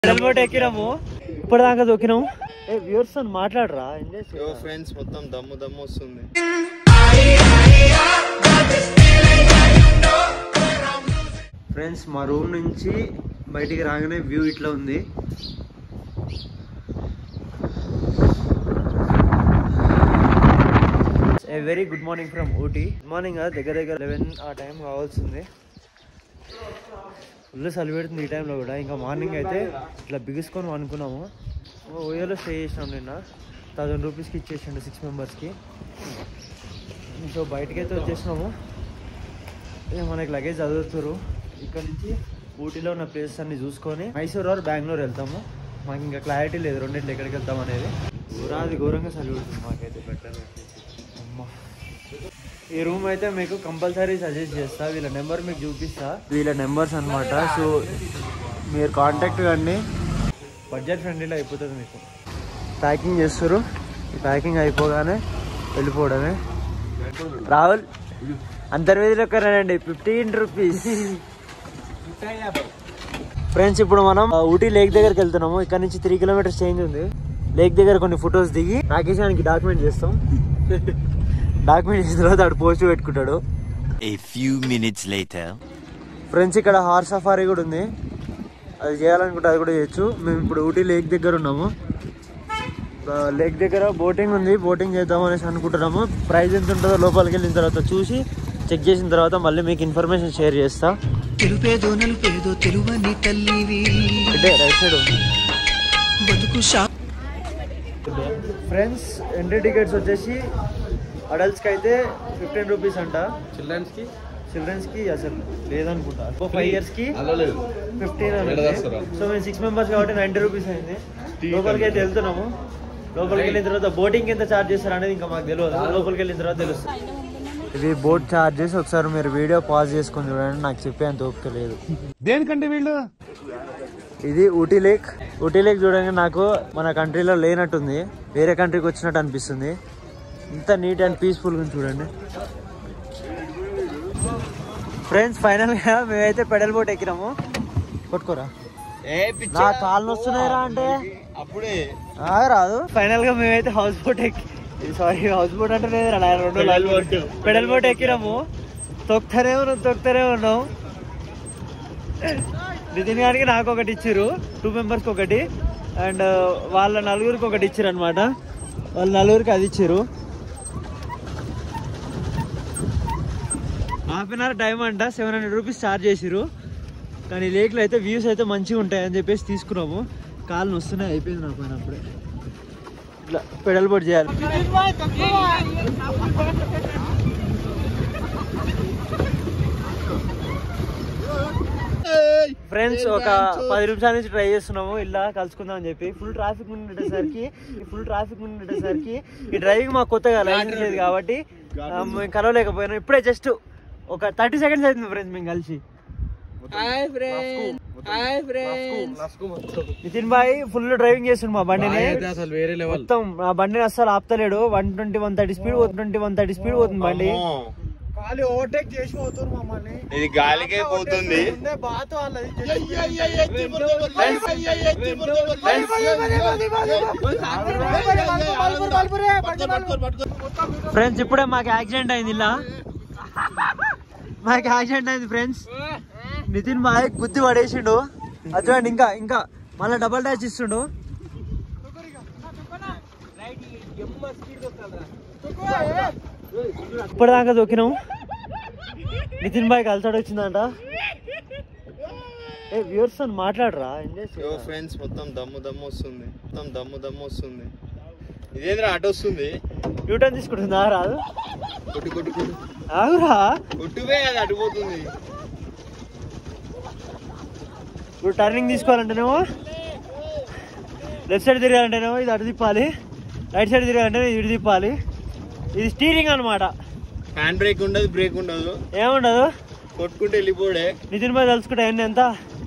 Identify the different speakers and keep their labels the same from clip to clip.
Speaker 1: Pedal boat ఎక్కినాము ఇప్పటిదాకా దొక్కినాము ఏ viewers అని మాట్లాడరా ఎంజాయ్
Speaker 2: యో ఫ్రెండ్స్ మొత్తం దమ్ము దమ్ము వస్తుంది
Speaker 1: ఫ్రెండ్స్ మా రూమ్ నుంచి బయటికి రాగానే వ్యూ ఇట్లా ఉంది a very good morning from Ooty good morning దగ్గర దగ్గర లెవెన్ ఆ టైం కావాల్సింది ఫుల్ చలి పెడుతుంది ఈ టైంలో కూడా ఇంకా మార్నింగ్ అయితే ఇట్లా బిగుసుకొని అనుకున్నాము ఓయోలో స్టే చేసినాం నిన్న థౌజండ్ రూపీస్కి ఇచ్చేసిండు సిక్స్ మెంబర్స్కి సో బయటకైతే వచ్చేసినాము ఇక మనకి లగేజ్ చదువుతారు ఇక్కడ నుంచి ఊటీలో ఉన్న ప్లేసెస్ అన్ని చూసుకొని మైసూర్ ఆర్ బెంగళూరు వెళ్తాము మాకు ఇంకా క్లారిటీ లేదు రెండింటిలో ఎక్కడికి వెళ్తాం అనేది ఘోరాది ఘోరంగా చలి పెడుతుంది మాకైతే బెటర్ అమ్మా ఈ రూమ్ అయితే మీకు కంపల్సరీ సజెస్ట్ చేస్తా వీళ్ళ నెంబర్ మీకు చూపిస్తా వీళ్ళ నెంబర్స్ అన్నమాట సో మీరు కాంటాక్ట్ కండి బడ్జెట్ ఫ్రెండ్లీలో అయిపోతుంది మీకు ప్యాకింగ్ చేస్తారు ఈ ప్యాకింగ్ అయిపోగానే వెళ్ళిపోవడమే రాహుల్ అంతర్వేదిలో ఒక్కరేనండి ఫిఫ్టీన్ రూపీస్ ఫ్రెండ్స్ ఇప్పుడు మనం ఆ, ఊటీ లేక్ దగ్గరికి వెళ్తున్నాము ఇక్కడ నుంచి త్రీ కిలోమీటర్స్ చేంజ్ ఉంది లేక్ దగ్గర కొన్ని ఫొటోస్ దిగి రాకేష్ గారికి డాక్యుమెంట్ చేస్తాం డాక్యుమెంట్ చేసిన తర్వాత ఆడు పోస్ట్ పెట్టుకుంటాడు
Speaker 3: A few minutes later.
Speaker 1: Friends ఇక్కడ హార్స్ సఫారీ కూడా ఉంది అది చేయాలనుకుంటే అది కూడా చేయొచ్చు మేము ఇప్పుడు ఊటీ లేక్ దగ్గర ఉన్నాము ఆ, లేక్ దగ్గర బోటింగ్ ఉంది బోటింగ్ చేద్దాం అనేసి అనుకుంటున్నాము ప్రైస్ ఎంత ఉంటుందో లోపలికి వెళ్ళిన తర్వాత చూసి చెక్ చేసిన తర్వాత మళ్ళీ మీకు ఇన్ఫర్మేషన్ షేర్ చేస్తా
Speaker 4: తెలుపేదో నలుపేదో తెలువని తల్లివి
Speaker 1: అంటే రైట్ సైడ్
Speaker 4: బతుకు షా
Speaker 1: ఫ్రెండ్స్ ఎంట్రీ టికెట్స్ వచ్చేసి అడల్ట్స్కి అయితే ఫిఫ్టీన్ రూపీస్ అంట
Speaker 2: చిల్డ్రన్స్ కి
Speaker 1: చిల్డ్రన్స్కి అసలు లేదనుకుంటా ఫైవ్ ఇయర్స్కి ఫిఫ్టీన్ సో మేము సిక్స్ మెంబర్స్ కాబట్టి నైంటీ రూపీస్ అయింది లోపలికి అయితే వెళ్తున్నాము లోపలికి వెళ్ళిన తర్వాత బోటింగ్ ఎంత ఛార్జ్ చేస్తారు అనేది ఇంకా మాకు తెలియదు లోపలికి వెళ్ళిన తర్వాత తెలుస్తుంది ఇది బోట్ ఛార్జెస్ ఒకసారి మీరు వీడియో పాజ్ చేసుకొని చూడండి నాకు చెప్పేంత ఓపిక లేదు
Speaker 5: దేనికంటే వీళ్ళు
Speaker 1: ఇది ఊటీ లేక్ ఊటీ లేక్ చూడండి నాకు మన కంట్రీలో లేనట్టుంది వేరే కంట్రీకి వచ్చినట్టు అనిపిస్తుంది ఇంత నీట్ అండ్ పీస్ఫుల్ గా ఉంది చూడండి ఫ్రెండ్స్ ఫైనల్ గా మేమైతే పెడల్ బోట్ ఎక్కినాము కొట్టుకోరా నా కాళ్ళు వస్తున్నాయిరా అంటే
Speaker 2: అప్పుడే
Speaker 1: రాదు ఫైనల్ గా మేమైతే హౌస్ బోట్ ఎక్కి సారీ హౌస్ బోట్ అంటే లేదు రా, రెండు
Speaker 2: Pedal boat.
Speaker 1: పెడల్ బోట్ ఎక్కినాము తొక్కుతానే ఉన్నాం తొక్కుతానే ఉన్నాం నితిన్ గారికి నాకు ఒకటి ఇచ్చారు టూ మెంబర్స్కి ఒకటి అండ్ వాళ్ళ నలుగురికి ఒకటి ఇచ్చారు అనమాట వాళ్ళ నలుగురికి అది ఇచ్చారు హాఫ్ అన్ అవర్ టైం అంట సెవెన్ హండ్రెడ్ రూపీస్ ఛార్జ్ చేసిరు కానీ లేక్లో అయితే వ్యూస్ అయితే మంచిగా ఉంటాయి అని చెప్పేసి తీసుకున్నాము కాళ్ళు వస్తున్నాయి అయిపోయింది నా పైన అప్పుడే ఇట్లా పెడల్ బోట్ చేయాలి ఫ్రెండ్స్ ఒక పది నిమిషాల నుంచి ట్రై చేస్తున్నాము ఇలా కలుసుకుందాం అని చెప్పి ఫుల్ ట్రాఫిక్ ఉండేసరికి ఫుల్ ట్రాఫిక్ ఉండేసరికి ఈ డ్రైవింగ్ మాకు కొత్తగా లైసెన్స్ లేదు కాబట్టి ఆ, మేము కలవలేకపోయినాం ఇప్పుడే జస్ట్ ఒక థర్టీ సెకండ్స్ అవుతుంది ఫ్రెండ్స్ మేము కలిసి నితిన్ బాయ్ ఫుల్ డ్రైవింగ్ చేస్తుండు మా బండిని
Speaker 2: అసలు వేరే లెవెల్
Speaker 1: మొత్తం ఆ బండిని అస్సలు ఆపుతలేడు one twenty one thirty speed twenty one thirty speed పోతుంది బండి
Speaker 2: ఇది గాలికే పోతుంది
Speaker 1: ఫ్రెండ్స్ ఇప్పుడే మాకు యాక్సిడెంట్ అయింది ఇలా మాకు యాక్సిడెంట్ అయింది ఫ్రెండ్స్ నితిన్ బాయ్ గుద్ది పడేసిండు అది చూడండి ఇంకా ఇంకా మళ్ళీ డబల్ డాష్ ఇస్తుండు ఇప్పటిదాకా దొక్కినాం నితిన్ బాయ్ కలిసాడు వచ్చిందంట ఏ వ్యూర్స్ అని మాట్లాడరా ఎంజాయ్
Speaker 2: యో ఫ్రెండ్స్ మొత్తం దమ్ము దమ్ము వస్తుంది మొత్తం దమ్ము దమ్ము వస్తుంది ఇదేంద్రా అటు వస్తుంది
Speaker 1: యూటర్న్ తీసుకుంటుందా రాదు
Speaker 2: కొట్టు కొట్టు కొట్టు
Speaker 1: ఆగురా
Speaker 2: కొట్టువే అది అటు పోతుంది
Speaker 1: ఇప్పుడు టర్నింగ్ తీసుకోవాలంటేనేమో లెఫ్ట్ సైడ్ తిరగాలంటేనేమో ఇది అటు తిప్పాలి రైట్ సైడ్ తిరగాలంటే ఇటు తిప్పాలి ఇది స్టీరింగ్ అన్నమాట
Speaker 2: హ్యాండ్ బ్రేక్ ఉండదు బ్రేక్ ఉండదు
Speaker 1: ఏముండదు
Speaker 2: కొట్టుకుంటే వెళ్ళిపోడే
Speaker 1: నితిన్ బాయ్ తలుచుకుంటే అన్నీ ఎంత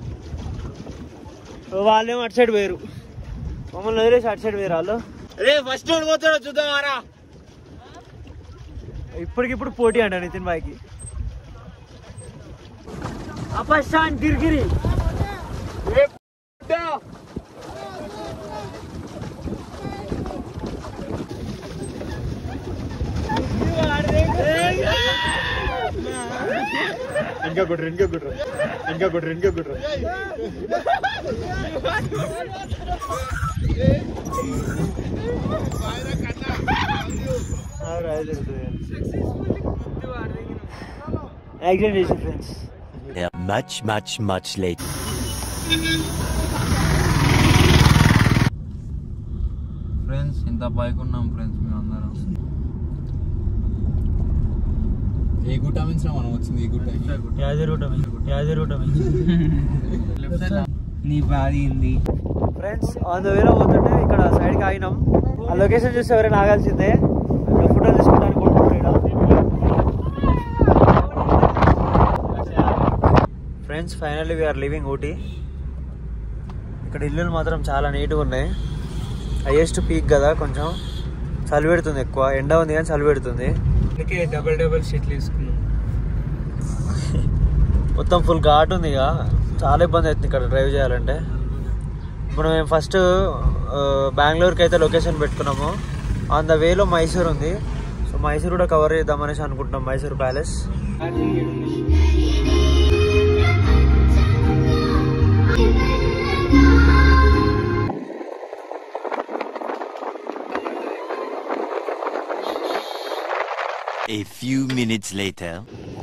Speaker 1: వాళ్ళేమో అటు సైడ్ పోయారు మమ్మల్ని వదిలేసి అటు సైడ్ పోయారు వాళ్ళు
Speaker 2: రే ఫస్ట్ పోతాడో చూద్దామారా
Speaker 1: ఇప్పటికిప్పుడు పోటీ అంట నితిన్ బాయ్కి అపశాన్ గిరిగిరి
Speaker 2: ఇంకా కొట్రు ఇంకా కొట్రు ఇంకా కొట్రు ఇంకా కొట్రు
Speaker 1: యాక్సిడెంట్ చేసి friends
Speaker 3: Yeah, much, much, much later.
Speaker 2: Friends ఇంత బైక్ ఉన్నాం ఫ్రెండ్స్ మేము అందరం
Speaker 5: ఏ గుట్ట మించిన మనం వచ్చింది ఈ గుట్ట
Speaker 1: యాదగిరిగుట్ట యాదగిరిగుట్ట
Speaker 5: నీ బాధ ఏంది
Speaker 1: ఫ్రెండ్స్ ఆన్ ద వేలో పోతుంటే ఇక్కడ సైడ్కి ఆగినాం ఆ లొకేషన్ చూస్తే ఎవరైనా ఆగాల్సిందే ఇక్కడ ఫోటోలు తీసుకుంటానికి friends finally we're living Ooty ఇక్కడ ఇల్లులు మాత్రం చాలా నీట్గా ఉన్నాయి హైయెస్ట్ పీక్ కదా కొంచెం చలి పెడుతుంది ఎక్కువ ఎండ ఉంది కానీ చలి పెడుతుంది
Speaker 5: అందుకే డబల్ డబల్ షీట్లు వేసుకున్నాం
Speaker 1: మొత్తం ఫుల్ ఘాట్ ఉంది ఇక చాలా ఇబ్బంది అవుతుంది ఇక్కడ డ్రైవ్ చేయాలంటే ఇప్పుడు మేము ఫస్ట్ బెంగళూరుకి అయితే లొకేషన్ పెట్టుకున్నాము ఆన్ ద వేలో మైసూర్ ఉంది సో మైసూర్ కూడా కవర్ చేద్దామనేసి అనుకుంటున్నాం Mysore palace
Speaker 3: A few minutes later.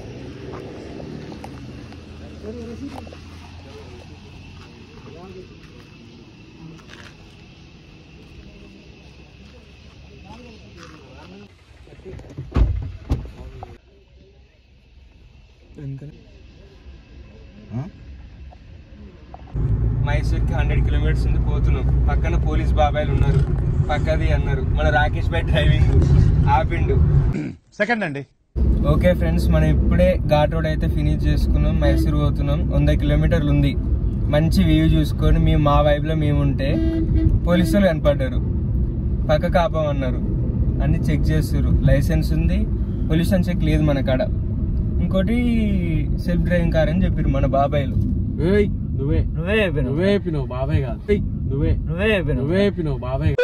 Speaker 5: మైసూర్కి హండ్రెడ్ కిలోమీటర్స్ ఉంది పోతున్నాం పక్కన పోలీస్ బాబాయిలు ఉన్నారు పక్కది అన్నారు మన రాకేష్ భాయ్ డ్రైవింగ్ ఆపిండు
Speaker 2: సెకండ్ అండి
Speaker 5: ఓకే ఫ్రెండ్స్ మనం ఇప్పుడే ఘాట్ రోడ్ అయితే ఫినిష్ చేసుకున్నాం మైసూర్ పోతున్నాం వంద కిలోమీటర్లు ఉంది మంచి వ్యూ చూసుకొని మేము మా వైపులో మేము ఉంటే పోలీసులు కనపడ్డారు పక్క కాపమన్నారు అన్ని చెక్ చేస్తారు లైసెన్స్ ఉంది పొల్యూషన్ చెక్ లేదు మన కాడ ఇంకోటి సెల్ఫ్ డ్రైవింగ్ కార్ అని చెప్పారు మన బాబాయ్లు
Speaker 2: నువ్వే
Speaker 1: నువ్వే చెప్పినావు
Speaker 2: నువ్వే చెప్పినావు బాబాయ్ కాదు నువ్వే
Speaker 1: నువ్వే చెప్పినావు
Speaker 2: నువ్వే చెప్పినావు బాబాయ్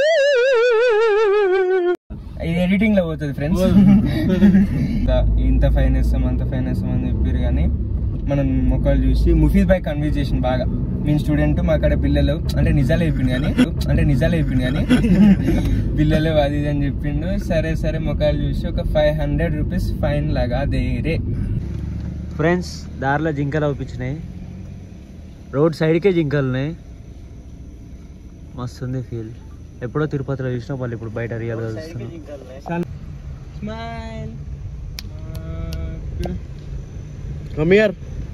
Speaker 5: ఇది ఎడిటింగ్ లో పోతుంది ఫ్రెండ్స్ ఇంత ఫైన్ వేస్తాం అంత ఫైన్ వేస్తాం అని చెప్పారు కానీ మనం మొక్కలు చూసి ముఫీద్ బాయ్ కన్విన్స్ చేసింది బాగా మేము స్టూడెంట్ మా కాడ పిల్లలు అంటే నిజాలు అయిపోయింది కానీ అంటే నిజాలు అయిపోయింది కానీ పిల్లలు అది ఇది అని చెప్పిండు సరే సరే మొక్కలు చూసి ఒక ఫైవ్ హండ్రెడ్ రూపీస్ ఫైన్ లాగా దేరే
Speaker 1: ఫ్రెండ్స్ దారిలో జింకలు అవుపించినాయి రోడ్ సైడ్కే జింకలు ఉన్నాయి మస్తు ఉంది ఫీల్ ఎప్పుడో తిరుపతిలో చూసినా వాళ్ళు ఇప్పుడు బయట రియల్గా చూస్తున్నాం
Speaker 5: స్మైల్
Speaker 2: కమ్ హియర్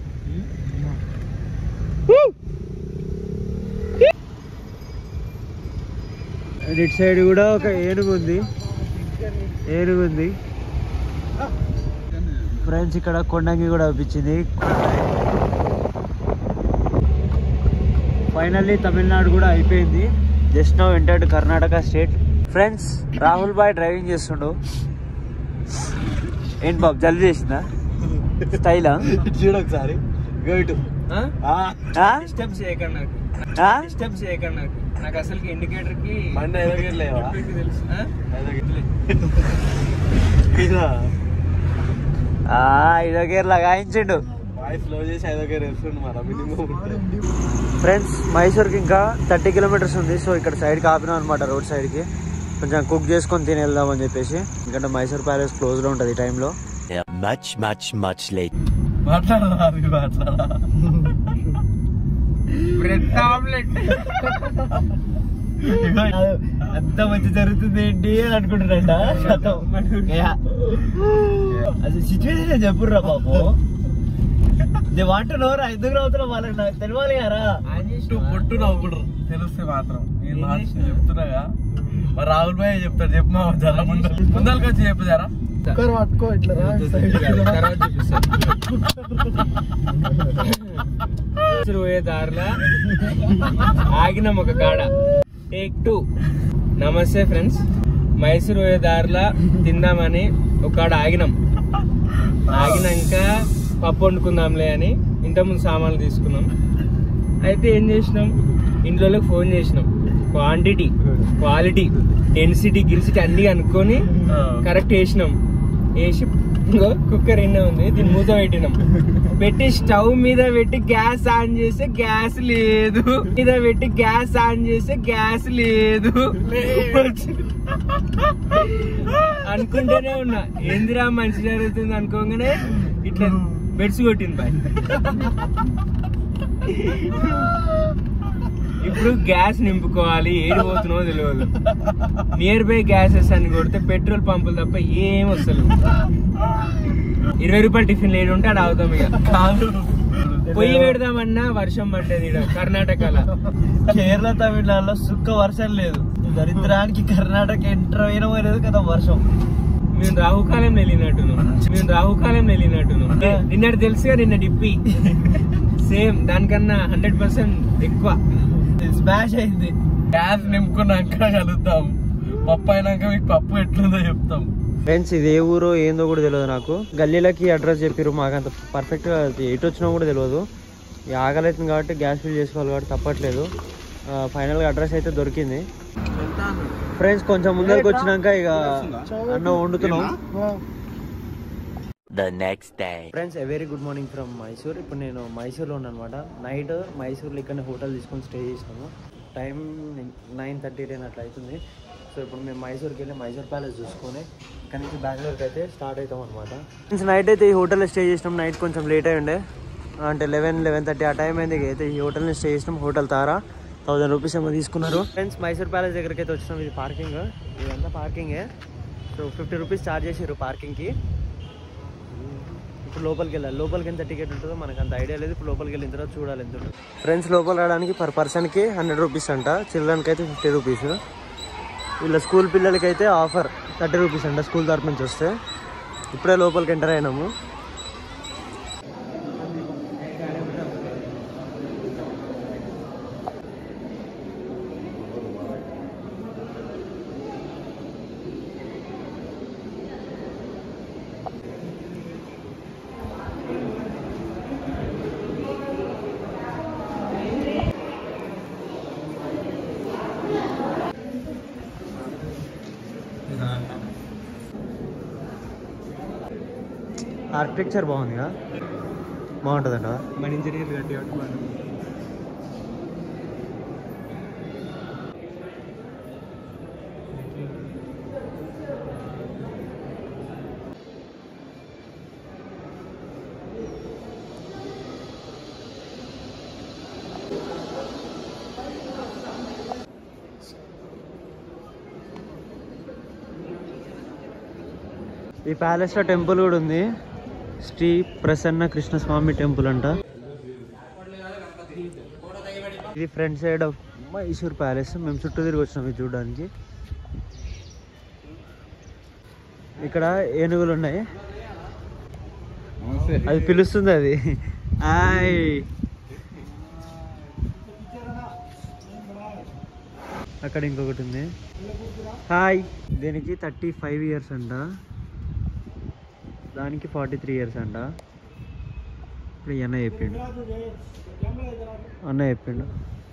Speaker 1: అండ్ ఇటు సైడ్ కూడా ఒక ఏనుగు ఉంది ఏనుగు ఉంది ఫ్రెండ్స్ ఇక్కడ కొండంగి కూడా అనిపించింది ఫైనల్లీ తమిళనాడు కూడా అయిపోయింది just now entered Karnataka state friends Rahul bhai driving చేస్తుండు ఏంటి బాబు జల్దీ చేసిందా స్టైలా
Speaker 2: చూడు ఒకసారి గైటు
Speaker 5: డిస్టర్బ్ చేయకండి నాకు డిస్టర్బ్ చేయకండి నాకు నాకు అసలు ఇండికేటర్ కి
Speaker 2: బండి ఎదగలేవా
Speaker 5: పెట్టి తెలుసు ఆ?
Speaker 1: ఇదో గేర్ లగాయించిండు
Speaker 2: వాయిస్ స్లో చేసి ఐదో గారు వేస్తుండు మన మినిమం
Speaker 1: ఫ్రెండ్స్ మైసూర్కి ఇంకా థర్టీ కిలోమీటర్స్ ఉంది సో ఇక్కడ సైడ్కి ఆపినాం అనమాట రోడ్ సైడ్కి కొంచెం కుక్ చేసుకొని తిని వెళ్దామని చెప్పేసి ఎందుకంటే మైసూర్ ప్యాలెస్ క్లోజ్లో ఉంటుంది ఈ టైంలో
Speaker 3: Yeah, much, much, much later.
Speaker 2: మాట్లాడరా మాట్లాడరా
Speaker 5: బ్రెడ్ ఆమ్లెట్
Speaker 1: అంత మంచి జరుగుతుంది ఏంటి అని అనుకుంటున్నాడ అది సిచ్యువేషన్ చెప్పుర్రా బాబు దే వాంట్ నోరా ఎందుకు నవ్వుతున్నా వాళ్ళకి నాకు తెలియాలి కదా
Speaker 2: పొట్టు పొట్టు నవ్వుడు తెలిస్తే మాత్రం నేను మార్చి చెప్తున్నాగా మరి రాహుల్ భాయ్ చెప్తాడు చెప్పు మా జల్ల ముందరికి వచ్చి చెప్పు జరా
Speaker 5: పట్టుకో ఇట్లా తర్వాత చూపిస్తాను మైసూరు పోయే దారిలో ఆగినాం ఒక కాడ టేక్ టూ నమస్తే ఫ్రెండ్స్ మైసూరు పోయే దారిలో తిందామని ఒక కాడ ఆగినాం ఆగినాక పప్పు వండుకుందాంలే అని ఇంతకుముందు సామాన్లు తీసుకున్నాం అయితే ఏం చేసినాం ఇంట్లోకి ఫోన్ చేసినాం క్వాంటిటీ క్వాలిటీ డెన్సిటీ గిరిసిటీ అన్ని అనుకొని కరెక్ట్ వేసినాం వేసి ఇంకో కుక్కర్ ఎన్న ఉంది దీన్ని మూత పెట్టినాం పెట్టి స్టవ్ మీద పెట్టి గ్యాస్ ఆన్ చేస్తే గ్యాస్ లేదు మీద పెట్టి గ్యాస్ ఆన్ చేస్తే గ్యాస్ లేదు అనుకుంటూనే ఉన్నా ఏందిరా మంచి జరుగుతుంది అనుకోగానే ఇట్లా బెడ్స్ కొట్టింది బాయ్ ఇప్పుడు గ్యాస్ నింపుకోవాలి ఏది పోతున్నావో తెలియదు నియర్ బై గ్యాసెస్ అని కొడితే పెట్రోల్ పంపులు తప్ప ఏం వస్తలేదు ఇరవై రూపాయలు టిఫిన్ లేడు ఉంటే ఆడ అవుతాం ఇక
Speaker 2: కాదు
Speaker 5: పొయ్యి పెడదామన్నా వర్షం పడ్డది ఈడ కర్ణాటకలో
Speaker 1: కేరళ తమిళనాడులో సుక్క వర్షం లేదు దరిద్రానికి కర్ణాటక ఎంటర్ అయిన పోలేదు కదా వర్షం
Speaker 5: మేము రాహుకాలం వెళ్ళినట్టును మేము రాహుకాలం వెళ్ళినట్టును నిన్నటి తెలుసుగా నిన్న డిప్పి సేమ్ దానికన్నా హండ్రెడ్ పర్సెంట్ ఎక్కువ
Speaker 1: స్మాష్ అయింది
Speaker 2: గ్యాస్ నింపుకున్నాక కలుద్దాం పప్పు అయినాక మీకు పప్పు ఎట్లుందో చెప్తాం
Speaker 1: ఫ్రెండ్స్ ఇది ఏ ఊరో ఏందో కూడా తెలియదు నాకు గల్లీలకి అడ్రస్ చెప్పారు మాకు అంత పర్ఫెక్ట్గా ఎటు వచ్చినా కూడా తెలియదు ఈ ఆకలి అవుతుంది కాబట్టి గ్యాస్ ఫిల్ చేసుకోవాలి కాబట్టి తప్పట్లేదు ఫైనల్గా అడ్రస్ అయితే దొరికింది ఫ్రెండ్స్ కొంచెం ముందరికి వచ్చినాక ఇక అన్నం వండుతున్నాం
Speaker 3: The next day.
Speaker 1: Friends a very good morning from Mysore ఇప్పుడు నేను మైసూర్లో ఉన్నాను అనమాట నైట్ మైసూర్లో ఇక్కడ హోటల్ తీసుకొని స్టే చేసినాము టైం నైన్ థర్టీ టెన్ అట్లా అవుతుంది సో ఇప్పుడు మేము మైసూర్కి వెళ్ళి మైసూర్ ప్యాలెస్ చూసుకొని ఇక్కడ నుంచి బెంగళూరుకి అయితే స్టార్ట్ అవుతాం అనమాట ఫ్రెండ్స్ నైట్ అయితే ఈ హోటల్లో స్టే చేసినాం నైట్ కొంచెం లేట్ అయి ఉండే అంటే లెవెన్ లెవెన్ థర్టీ ఆ టైం అయింది ఇక అయితే ఈ హోటల్ని స్టే చేసినాం హోటల్ తారా థౌసండ్ రూపీస్ ఏమో తీసుకున్నారు ఫ్రెండ్స్ మైసూర్ ప్యాలెస్ దగ్గరికి అయితే వచ్చినాం ఇది పార్కింగ్ ఇదంతా పార్కింగే సో ఫిఫ్టీ రూపీస్ ఛార్జ్ చేసారు పార్కింగ్కి ఇప్పుడు లోపలికి వెళ్ళాలి లోపలికి ఎంత టికెట్ ఉంటుందో మనకు అంత ఐడియా లేదు ఇప్పుడు లోపలికి వెళ్ళిన తర్వాత చూడాలి ఎంత ఉంటుంది ఫ్రెండ్స్ లోపల రావడానికి పర్ పర్సన్కి హండ్రెడ్ రూపీస్ అంట చిల్డ్రన్కి అయితే ఫిఫ్టీ రూపీస్ వీళ్ళ స్కూల్ పిల్లలకి అయితే ఆఫర్ థర్టీ రూపీస్ అంట స్కూల్ తరపు నుంచి వస్తే ఇప్పుడే లోపలికి ఎంటర్ అయినాము ఆర్కిటెక్చర్ బాగుందిగా బాగుంటుందంట
Speaker 5: మన ఇంజనీర్ గట్టి
Speaker 1: ఈ ప్యాలెస్లో టెంపుల్ కూడా ఉంది శ్రీ ప్రసన్న కృష్ణస్వామి టెంపుల్ అంట ఇది front side of Mysore palace మేము చుట్టూ తిరిగి వచ్చినాం ఇది చూడడానికి ఇక్కడ ఏనుగులు ఉన్నాయి అది పిలుస్తుంది అది హాయ్ అక్కడ ఇంకొకటి ఉంది హాయ్ దీనికి థర్టీ ఫైవ్ ఇయర్స్ అంట దానికి ఫార్టీ త్రీ ఇయర్స్ అంట ఇప్పుడు ఈ అన్న చెప్పిండు అన్న చెప్పిండు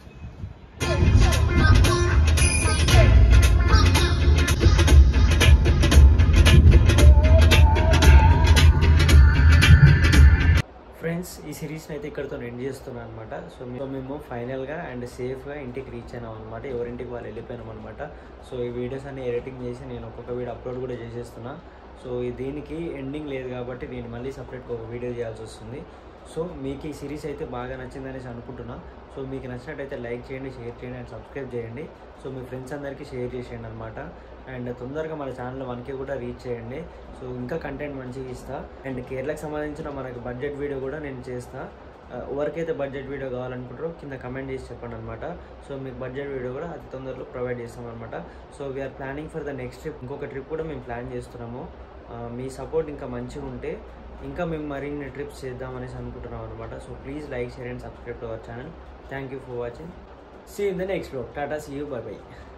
Speaker 1: ఫ్రెండ్స్ ఈ సిరీస్ని అయితే ఇక్కడతో ఎండ్ చేస్తున్నాను అనమాట సో మేము మేము ఫైనల్గా అండ్ సేఫ్గా ఇంటికి రీచ్ అయినాం అనమాట ఎవరింటికి వాళ్ళు వెళ్ళిపోయినాం అనమాట సో ఈ వీడియోస్ అన్ని ఎడిటింగ్ చేసి నేను ఒక్కొక్క వీడియో అప్లోడ్ కూడా చేసేస్తున్నా సో ఈ దీనికి ఎండింగ్ లేదు కాబట్టి నేను మళ్ళీ సపరేట్గా ఒక వీడియో చేయాల్సి వస్తుంది సో మీకు ఈ సిరీస్ అయితే బాగా నచ్చిందనేసి అనుకుంటున్నా సో మీకు నచ్చినట్టయితే లైక్ చేయండి షేర్ చేయండి అండ్ సబ్స్క్రైబ్ చేయండి సో మీ ఫ్రెండ్స్ అందరికీ షేర్ చేసేయండి అనమాట అండ్ తొందరగా మన ఛానల్ వన్కే కూడా రీచ్ చేయండి సో ఇంకా కంటెంట్ మంచిగా ఇస్తా అండ్ కేరళకి సంబంధించిన మనకి బడ్జెట్ వీడియో కూడా నేను చేస్తా ఆ, ఎవరికైతే బడ్జెట్ వీడియో కావాలనుకుంటారో కింద కమెంట్ చేసి చెప్పండి అనమాట సో మీకు బడ్జెట్ వీడియో కూడా అతి తొందరలో ప్రొవైడ్ చేస్తాం అనమాట so we're planning for the next trip ఇంకొక ట్రిప్ కూడా మేము ప్లాన్ చేస్తున్నాము ఆ, మీ సపోర్ట్ ఇంకా మంచిగా ఉంటే ఇంకా మేము మరిన్ని ట్రిప్స్ చేద్దామనేసి అనుకుంటున్నాం అనమాట so please like share and subscribe to our channel thank you for watching see in the next blog tata see you bye by